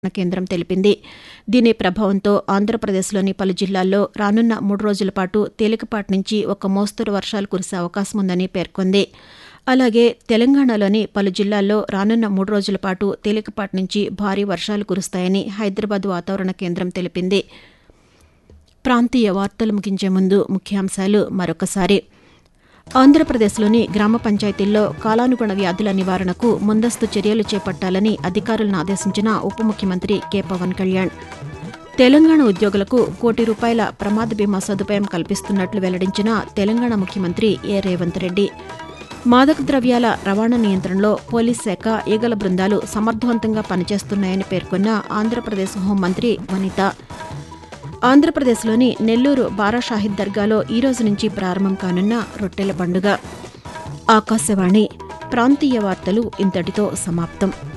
కేంద్రం తెలిపింది దీని ప్రభావంతో ఆంధ్రప్రదేశ్లోని పలు జిల్లాల్లో రానున్న మూడు రోజుల పాటు తేలికపాటి నుంచి ఒక మోస్తరు వర్షాలు కురిసే అవకాశం ఉందని పేర్కొంది అలాగే తెలంగాణలోని పలు జిల్లాల్లో రానున్న మూడు రోజుల పాటు తేలికపాటి నుంచి భారీ వర్షాలు కురుస్తాయని హైదరాబాద్ వాతావరణ కేంద్రం తెలిపింది ప్రాంతీయ వార్తలు ముగించే ముందు ముఖ్యాంశాలు మరొకసారి ఆంధ్రప్రదేశ్లోని గ్రామ పంచాయతీల్లో కాలానుగుణ వ్యాధుల నివారణకు ముందస్తు చర్యలు చేపట్టాలని అధికారులను ఆదేశించిన ఉప ముఖ్యమంత్రి కె పవన్ కళ్యాణ్ తెలంగాణ ఉద్యోగులకు కోటి రూపాయల ప్రమాద బీమా సదుపాయం కల్పిస్తున్నట్లు వెల్లడించిన తెలంగాణ ముఖ్యమంత్రి ఏ రేవంత్ రెడ్డి మాదక ద్రవ్యాల రవాణా నియంత్రణలో పోలీస్ శాఖ ఈగల బృందాలు సమర్థవంతంగా పనిచేస్తున్నాయని పేర్కొన్న ఆంధ్రప్రదేశ్ హోంమంత్రి వనిత ఆంధ్రప్రదేశ్లోని నెల్లూరు బారా షాహిద్ దర్గాలో ఈ రోజు నుంచి ప్రారంభం కానున్న రొట్టెల పండుగ ఆకాశవాణి ప్రాంతీయ వార్తలు ఇంతటితో సమాప్తం